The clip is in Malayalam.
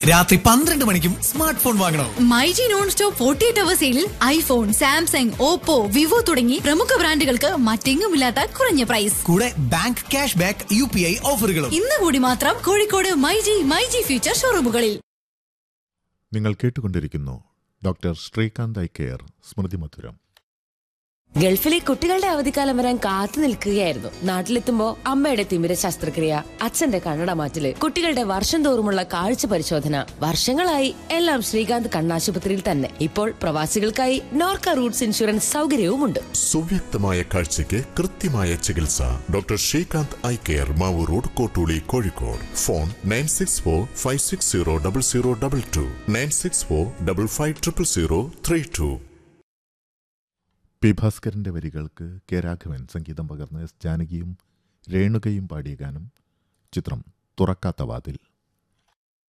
രാത്രി പന്ത്രണ്ട് മണിക്കും സ്മാർട്ട് ഫോൺ വാങ്ങണോ myG non stop forty eight hour സെയിലിൽ ഐഫോൺ സാംസങ് ഓപ്പോ വിവോ തുടങ്ങി പ്രമുഖ ബ്രാൻഡുകൾക്ക് മറ്റെങ്ങുമില്ലാത്ത കുറഞ്ഞ പ്രൈസ് കൂടെ bank cash back U P I ഓഫറുകളും ഇന്ന് കൂടി മാത്രം കോഴിക്കോട് മൈജി മൈജി ഫ്യൂച്ചർ ഷോറൂമുകളിൽ നിങ്ങൾ കേട്ടുകൊണ്ടിരിക്കുന്നു ഡോക്ടർ ശ്രീകാന്ത് ഐ കെയർ സ്മൃതി മധുരം ഗൾഫിലെ കുട്ടികളുടെ അവധിക്കാലം വരാൻ കാത്തു നിൽക്കുകയായിരുന്നു നാട്ടിലെത്തുമ്പോ അമ്മയുടെ തിമിര ശസ്ത്രക്രിയ അച്ഛന്റെ കണ്ണട മാറ്റല് കുട്ടികളുടെ വർഷം തോറുമുള്ള കാഴ്ച പരിശോധന വർഷങ്ങളായി എല്ലാം ശ്രീകാന്ത് കണ്ണാശുപത്രിയിൽ തന്നെ ഇപ്പോൾ പ്രവാസികൾക്കായി നോർക്ക റൂട്ട്സ് ഇൻഷുറൻസ് സൗകര്യവുമുണ്ട് സുവ്യക്തമായ കാഴ്ചയ്ക്ക് കൃത്യമായ ചികിത്സ doctor Srikanth eye care Mavoor road Kottooli Kozhikode phone nine six four five six zero double zero double two nine six four double five triple zero three two P ഭാസ്കരന്റെ വരികൾക്ക് കെ രാഘവൻ സംഗീതം പകർന്ന് എസ് ജാനകിയും രേണുകയും പാടിയ ഗാനം ചിത്രം തുറക്കാത്ത വാതിൽ